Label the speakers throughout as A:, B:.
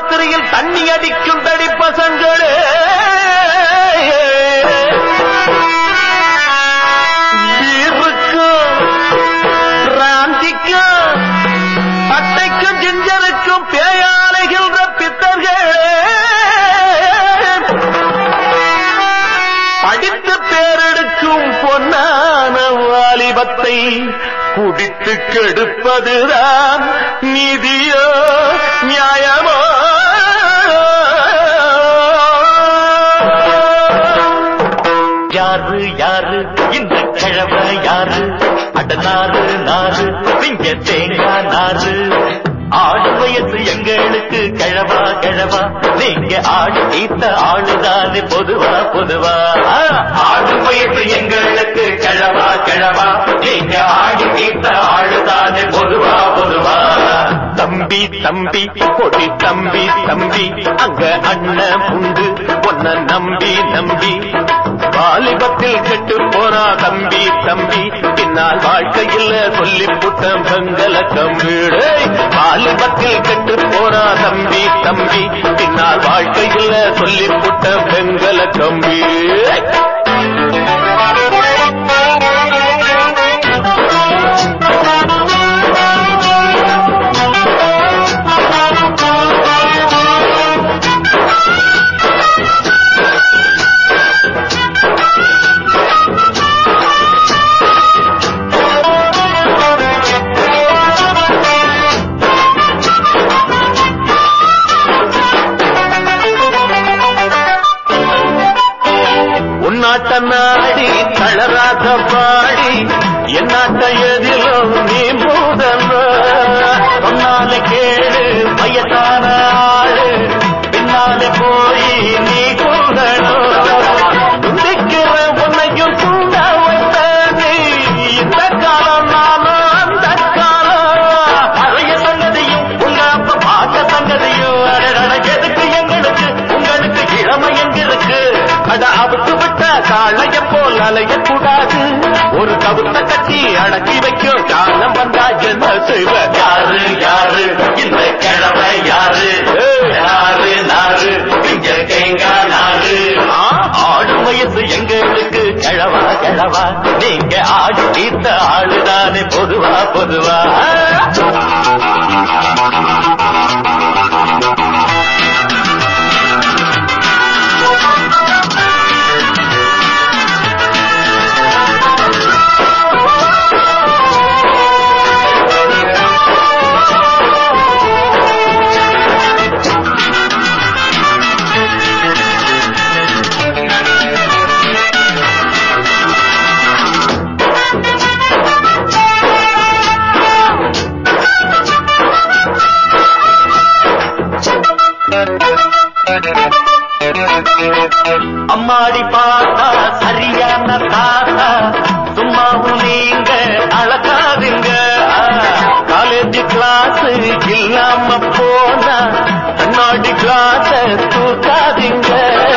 A: ராத்திரியில் தண்ணி அடிக்கும் தடி பசங்களே பீருக்கும் பிராந்திக்கும் அட்டைக்கும் ஜிஞ்சருக்கும் பேயாலைகின்ற பித்தர்களே படித்து பேரெடுக்கும் பொன்னான வாலிபத்தை குடித்து கெடுப்பதுதான் நீதியோ நியாயமோ யாரு யாரு இந்த கிழமை யாரு அட நாறு நாறு திங்க தேங்காய் நாறு ஆடு வயசு எங்களுக்கு கிழவா கிழவா நீங்க ஆடு தீத்த ஆளுதானே பொதுவா பொதுவா ஆடு வயசு எங்களுக்கு கிழவா கிழவா நீங்க ஆடு தீத்த ஆளுதானே பொதுவா பொதுவா தம்பி தம்பி கொடி தம்பி தம்பி அங்க அண்ணன் உண்டு பொன்ன நம்பி நம்பி வாலிபத்தில் கெட்டு போனா தம்பி தம்பி பின்னால் வாழ்க்கையில் சொல்லி புட்டம் பெங்கல கம்பீடு வாலிபத்தில் கெட்டு போனா தம்பி தம்பி பின்னால் வாழ்க்கையில் சொல்லி புட்டம் பெங்கல கம்பி உன்னாட்ட நாடி தளராத பாடி என்னாட்ட எதிலோ நீ மூதல்ல சொன்னால கேளு வயசான ஆளு பின்னாலே போய் நீ கூடணும் துண்டிக்கிற உன்னையும் கூட வைத்தானே இந்த காலம் நானும் அந்த காலம் பழைய சங்கதியும் உங்க அப்ப பார்த்த சங்கதியும் அடடட எதுக்கு எங்களுக்கு உங்களுக்கு இளமை எங்கிருக்கு அட அவுத்து விட்ட காளைய போல் அலையக்கூடாது ஒரு கவுத்த கட்டி அடக்கி வைக்கும் காலம் வந்தா என்ன செய்வ யாரு யாரு இந்த கிழமை யாரு யாரு நாரு இங்க தேங்கா நாரு ஆடு வயசு எங்களுக்கு கிழவா கிழவா நீங்க ஆடு தீர்த்த ஆளுதானே பொதுவா பொதுவா அம்மாடி பார்த்தா சரியான தாத்தா சும்மாவும் நீங்க அழகாதுங்க காலேஜ் கிளாஸ் இல்லாம போனா கண்ணாடி கிளாஸ் தூக்காதீங்க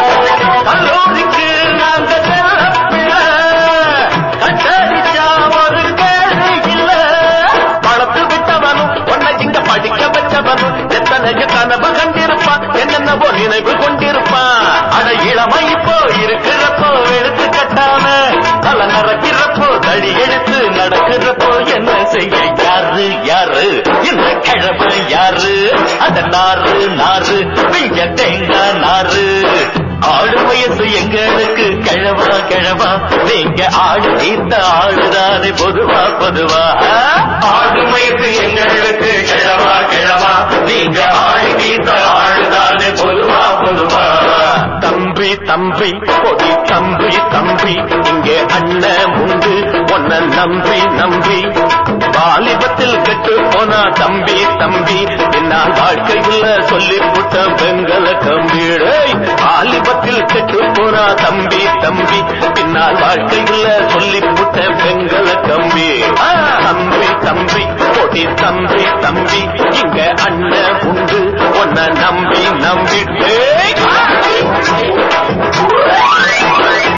A: கல்லூரிக்கு நாங்க பிள்ளை கட்டடிச்சா ஒரு கேள்வி இல்ல வளர்த்து விட்டவனும் உன்னை இங்க படிக்க வச்சவனும் எத்தனை கனவு கண்டிருப்பான் என்னென்னவோ நினைவு கொண்டிருப்பான் அட இளமை இப்போ இருக்கிறப்போ எடுத்து கட்டாம தலை நடக்கிறப்போ தடி எடுத்து நடக்கிறப்போ என்ன செய்ய யாரு யாரு இந்த கிழமை யாரு அந்த நாறு நாறு பிஞ்ச தேங்காய் நாறு ஆடு வயசு எங்களுக்கு கிழவா கிழவா நீங்க ஆடு தீர்த்த ஆடுதானே பொதுவா பொதுவா ஆடு வயசு எங்களுக்கு கிழவா கிழவா நீங்க ஆடு தீர்த்த ஆடுதானே பொதுவா பொதுவா தம்பி தம்பி கொடி தம்பி தம்பி இங்கே அண்ணன் உண்டு உன்னை நம்பி நம்பி வாலிபத்தில் கெட்டு போனா தம்பி தம்பி என்னால் வாழ்க்கையில் சொல்லி புட்ட பெங்கல கம்பீடு வாலிபத்தில் கெட்டு போனா தம்பி தம்பி பின்னால் வாழ்க்கையில் சொல்லி புட்ட பெங்கல கம்பி ஆ, தம்பி தம்பி கொடி தம்பி தம்பி இங்க அண்ணன் உண்டு உன்னை நம்பி நம்பிட்டே